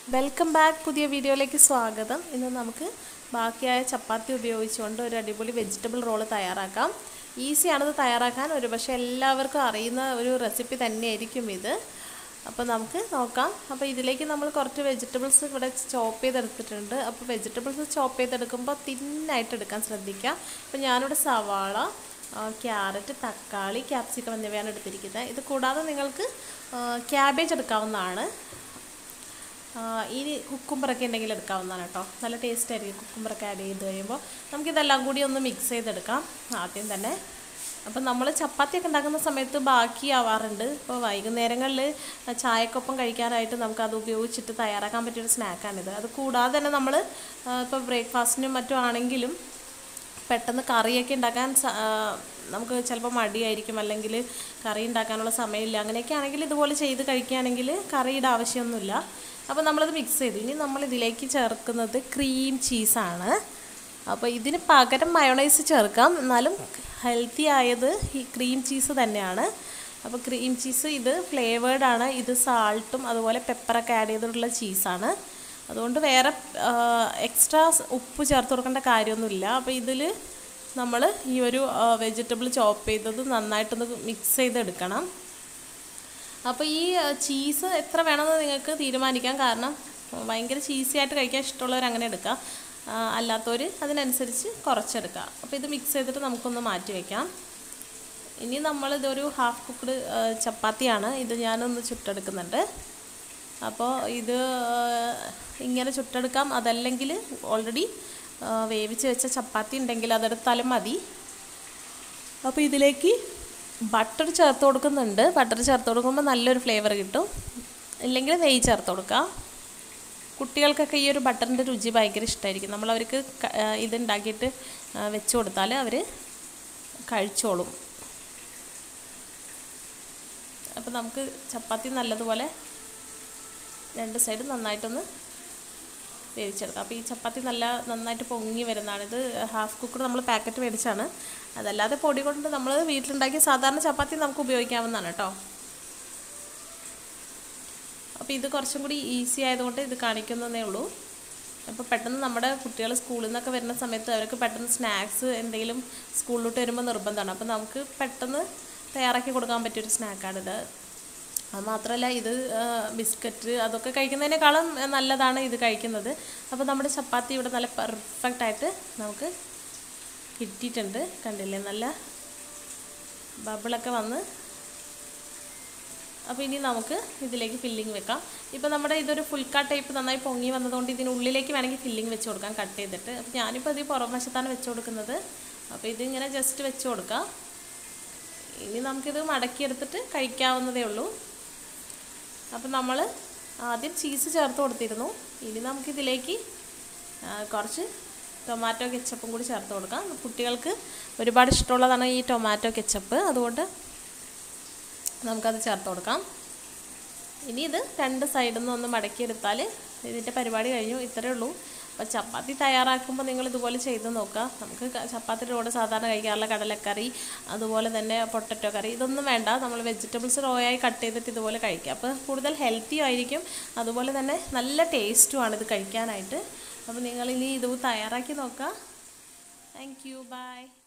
welcome back പുതിയ വീഡിയോയിലേക്ക് സ്വാഗതം ഇന്ന് നമുക്ക് ബാക്കിയായ ചപ്പാത്തി ഉപയോഗിച്ചുകൊണ്ട് ഒരു അടിപൊളി വെജിറ്റബിൾ റോള് തയ്യാറാക്കാം ഈസിയാണത് തയ്യാറാക്കാൻ ഒരു പക്ഷേ എല്ലാവർക്കും അറിയുന്ന ഒരു റെസിപ്പി തന്നെയായിരിക്കും ഇത് അപ്പോൾ നമുക്ക് നോക്കാം അപ്പോൾ ഇതിലേക്ക് നമ്മൾ കുറച്ച് വെജിറ്റബിൾസ് ഇവിടെ ചോപ്പ് ചെയ്തെടുത്തിട്ടുണ്ട് അപ്പോൾ വെജിറ്റബിൾസ് ചോപ്പ് ചെയ്തെടുക്കുമ്പോൾ തിന്നായിട്ട് എടുക്കാൻ ശ്രദ്ധിക്കുക അപ്പോൾ ഞാനിവിടെ സവാള ക്യാരറ്റ് തക്കാളി ക്യാപ്സിക്കം എന്നിവയാണ് എടുത്തിരിക്കുന്നത് ഇത് കൂടാതെ നിങ്ങൾക്ക് ക്യാബേജ് എടുക്കാവുന്നതാണ് ഇനി കുക്കുംബറൊക്കെ ഉണ്ടെങ്കിൽ എടുക്കാവുന്നതാണ് കേട്ടോ നല്ല ടേസ്റ്റ് ആയിരിക്കും കുക്കുംബറൊക്കെ ആഡ് ചെയ്ത് കഴിയുമ്പോൾ നമുക്കിതെല്ലാം കൂടി ഒന്ന് മിക്സ് ചെയ്തെടുക്കാം ആദ്യം തന്നെ അപ്പം നമ്മൾ ചപ്പാത്തിയൊക്കെ ഉണ്ടാക്കുന്ന സമയത്ത് ബാക്കി ആവാറുണ്ട് ഇപ്പോൾ വൈകുന്നേരങ്ങളിൽ ചായക്കൊപ്പം കഴിക്കാനായിട്ട് നമുക്കത് ഉപയോഗിച്ചിട്ട് തയ്യാറാക്കാൻ പറ്റിയൊരു സ്നാക്കാണിത് അത് കൂടാതെ തന്നെ നമ്മൾ ഇപ്പോൾ ബ്രേക്ക്ഫാസ്റ്റിനും മറ്റും ആണെങ്കിലും പെട്ടെന്ന് കറിയൊക്കെ ഉണ്ടാക്കാൻ നമുക്ക് ചിലപ്പോൾ മടിയായിരിക്കും അല്ലെങ്കിൽ കറി ഉണ്ടാക്കാനുള്ള സമയമില്ല അങ്ങനെയൊക്കെ ആണെങ്കിൽ ഇതുപോലെ ചെയ്ത് കഴിക്കുകയാണെങ്കിൽ കറിയുടെ ആവശ്യമൊന്നുമില്ല അപ്പോൾ നമ്മളത് മിക്സ് ചെയ്തു ഇനി നമ്മൾ ഇതിലേക്ക് ചേർക്കുന്നത് ക്രീം ചീസാണ് അപ്പോൾ ഇതിന് പകരം മയോണൈസ് ചേർക്കാം എന്നാലും ഹെൽത്തി ആയത് ഈ ക്രീം ചീസ് തന്നെയാണ് അപ്പോൾ ക്രീം ചീസ് ഇത് ഫ്ലേവേർഡ് ആണ് ഇത് സാൾട്ടും അതുപോലെ പെപ്പറൊക്കെ ആഡ് ചെയ്തിട്ടുള്ള ചീസാണ് അതുകൊണ്ട് വേറെ എക്സ്ട്രാ ഉപ്പ് ചേർത്ത് കൊടുക്കേണ്ട കാര്യമൊന്നുമില്ല അപ്പോൾ ഇതിൽ നമ്മൾ ഈ ഒരു വെജിറ്റബിൾ ചോപ്പ് ചെയ്തത് നന്നായിട്ടൊന്ന് മിക്സ് ചെയ്തെടുക്കണം അപ്പോൾ ഈ ചീസ് എത്ര വേണമെന്ന് നിങ്ങൾക്ക് തീരുമാനിക്കാം കാരണം ഭയങ്കര ചീസി ആയിട്ട് കഴിക്കാൻ ഇഷ്ടമുള്ളവർ അങ്ങനെ എടുക്കാം അല്ലാത്തവർ അതിനനുസരിച്ച് കുറച്ചെടുക്കുക അപ്പോൾ ഇത് മിക്സ് ചെയ്തിട്ട് നമുക്കൊന്ന് മാറ്റി വയ്ക്കാം ഇനി നമ്മളിതൊരു ഹാഫ് കുക്ക്ഡ് ചപ്പാത്തിയാണ് ഇത് ഞാനൊന്ന് ചുട്ടെടുക്കുന്നുണ്ട് അപ്പോൾ ഇത് ഇങ്ങനെ ചുട്ടെടുക്കാം അതല്ലെങ്കിൽ ഓൾറെഡി വേവിച്ച് വെച്ച ചപ്പാത്തി ഉണ്ടെങ്കിൽ അതെടുത്താലും മതി അപ്പോൾ ഇതിലേക്ക് ബട്ടർ ചേർത്ത് കൊടുക്കുന്നുണ്ട് ബട്ടർ ചേർത്ത് കൊടുക്കുമ്പോൾ നല്ലൊരു ഫ്ലേവർ കിട്ടും ഇല്ലെങ്കിൽ നെയ്യ് ചേർത്ത് കൊടുക്കുക കുട്ടികൾക്കൊക്കെ ഈ ഒരു ബട്ടറിൻ്റെ രുചി ഭയങ്കര ഇഷ്ടമായിരിക്കും നമ്മൾ അവർക്ക് ഇതുണ്ടാക്കിയിട്ട് വെച്ച് കൊടുത്താൽ അവർ കഴിച്ചോളും അപ്പോൾ നമുക്ക് ചപ്പാത്തി നല്ലതുപോലെ രണ്ട് സൈഡ് നന്നായിട്ടൊന്ന് വേവിച്ചെടുക്കാം അപ്പോൾ ഈ ചപ്പാത്തി നല്ല നന്നായിട്ട് പൊങ്ങി വരുന്നതാണ് ഇത് ഹാഫ് കുക്കർ നമ്മൾ പാക്കറ്റ് മേടിച്ചാണ് അതല്ലാതെ പൊടി കൊണ്ട് നമ്മൾ വീട്ടിലുണ്ടാക്കിയ സാധാരണ ചപ്പാത്തി നമുക്ക് ഉപയോഗിക്കാവുന്നതാണ് കേട്ടോ അപ്പോൾ ഇത് കുറച്ചും കൂടി ഈസി ആയതുകൊണ്ട് ഇത് കാണിക്കുന്നതേ ഉള്ളൂ അപ്പോൾ പെട്ടെന്ന് നമ്മുടെ കുട്ടികൾ സ്കൂളിൽ നിന്നൊക്കെ വരുന്ന സമയത്ത് അവർക്ക് പെട്ടെന്ന് സ്നാക്സ് എന്തെങ്കിലും സ്കൂളിലോട്ട് വരുമ്പോൾ നിർബന്ധമാണ് അപ്പോൾ നമുക്ക് പെട്ടെന്ന് തയ്യാറാക്കി കൊടുക്കാൻ പറ്റിയൊരു സ്നാക്കാണിത് അത് മാത്രമല്ല ഇത് ബിസ്ക്കറ്റ് അതൊക്കെ കഴിക്കുന്നതിനേക്കാളും നല്ലതാണ് ഇത് കഴിക്കുന്നത് അപ്പോൾ നമ്മുടെ ചപ്പാത്തി ഇവിടെ നല്ല പെർഫെക്റ്റ് ആയിട്ട് നമുക്ക് കിട്ടിയിട്ടുണ്ട് കണ്ടില്ലേ നല്ല ബബിളൊക്കെ വന്ന് അപ്പോൾ ഇനി നമുക്ക് ഇതിലേക്ക് ഫില്ലിങ് വെക്കാം ഇപ്പോൾ നമ്മുടെ ഇതൊരു ഫുൾ കട്ട് ടൈപ്പ് നന്നായി പൊങ്ങി വന്നതുകൊണ്ട് ഇതിനുള്ളിലേക്ക് വേണമെങ്കിൽ ഫില്ലിങ് വെച്ച് കൊടുക്കാം കട്ട് ചെയ്തിട്ട് അപ്പോൾ ഞാനിപ്പോൾ ഇത് പുറം വശത്താണ് വെച്ച് കൊടുക്കുന്നത് അപ്പോൾ ഇതിങ്ങനെ ജസ്റ്റ് വെച്ച് കൊടുക്കാം ഇനി നമുക്കിത് മടക്കിയെടുത്തിട്ട് കഴിക്കാവുന്നതേ ഉള്ളൂ അപ്പം നമ്മൾ ആദ്യം ചീസ് ചേർത്ത് കൊടുത്തിരുന്നു ഇനി നമുക്കിതിലേക്ക് കുറച്ച് ടൊമാറ്റോ കെച്ചപ്പും കൂടി ചേർത്ത് കൊടുക്കാം കുട്ടികൾക്ക് ഒരുപാട് ഇഷ്ടമുള്ളതാണ് ഈ ടൊമാറ്റോ കെച്ചപ്പ് അതുകൊണ്ട് നമുക്കത് ചേർത്ത് കൊടുക്കാം ഇനി ഇത് രണ്ട് സൈഡിൽ നിന്ന് ഒന്ന് മടക്കിയെടുത്താൽ ഇതിൻ്റെ പരിപാടി കഴിഞ്ഞു ഇത്രയേ ഉള്ളൂ അപ്പോൾ ചപ്പാത്തി തയ്യാറാക്കുമ്പോൾ നിങ്ങൾ ഇതുപോലെ ചെയ്ത് നോക്കുക നമുക്ക് ചപ്പാത്തിയുടെ കൂടെ സാധാരണ കഴിക്കാറുള്ള കടലക്കറി അതുപോലെ തന്നെ പൊട്ടറ്റോ കറി ഇതൊന്നും വേണ്ട നമ്മൾ വെജിറ്റബിൾസ് റോയായി കട്ട് ചെയ്തിട്ട് ഇതുപോലെ കഴിക്കുക അപ്പോൾ കൂടുതൽ ഹെൽത്തി ആയിരിക്കും അതുപോലെ തന്നെ നല്ല ടേസ്റ്റുമാണ് ഇത് കഴിക്കാനായിട്ട് അപ്പോൾ നിങ്ങൾ ഇനി ഇത് തയ്യാറാക്കി നോക്കുക താങ്ക് യു ബൈ